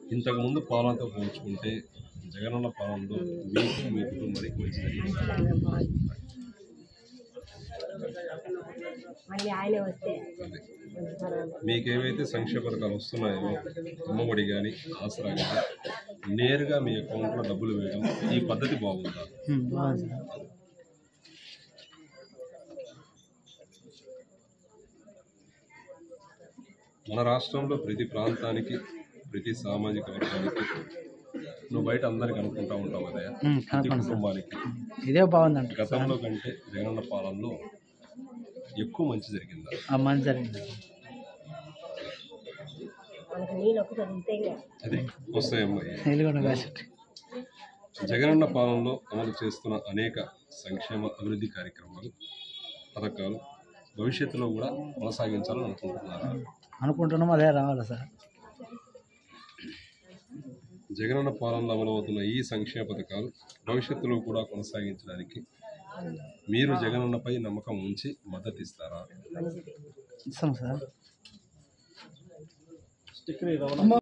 ఇంతకుముందు పాలనతో పోల్చుకుంటే జగనన్న పాలనలో మీకు మీ కుటుంబానికి మంచి జరిగింది మళ్ళీ ఆయనే వస్తే అదే కొంచెం పర్వాలేదు. మీకేవైతే సంక్షేమ పథకాలు వస్తున్నాయో అమ్మఒడి కానీ ఆసరా కానీ నేరుగా మీ అకౌంట్లో డబ్బులు వేయడం ఈ పద్ధతి బాగుందా బాగుంది సార్ మన రాష్ట్రంలో ప్రతి ప్రాంతానికి ప్రతి సామాజిక వర్గానికి నువ్వు బయట అందరికి అనుకుంటా ఉంటావు కదా ఉమ్, ప్రతి కనుక్కోండి సార్ కుటుంబానికి ఇదే బాగుందంట గతంలో కంటే జగనన్న పాలనలో ఎక్కువ మంచి జరిగిందా ఆ మంచి జరిగింది మనకు నీళ్ళు ఒక్క చదివితే ఇంకా అదే వస్తాయమ్మా వెలుగుండ బ్యాసెట్ జగనన్న పాలనలో అమలు చేస్తున్న అనేక సంక్షేమ అభివృద్ధి కార్యక్రమాలు పథకాలు భవిష్యత్తులో కూడా కొనసాగించాలని అనుకుంటున్నారా అనుకుంటున్నాం అదే రావాలి సార్ జగనన్న పాలనలో అమలవుతున్న ఈ సంక్షేమ పథకాలు భవిష్యత్తులో కూడా కొనసాగించడానికి మీరు జగనన్నపై నమ్మకం ఉంచి మద్దతు ఇస్తారా మంచిది ఇస్తాం సార్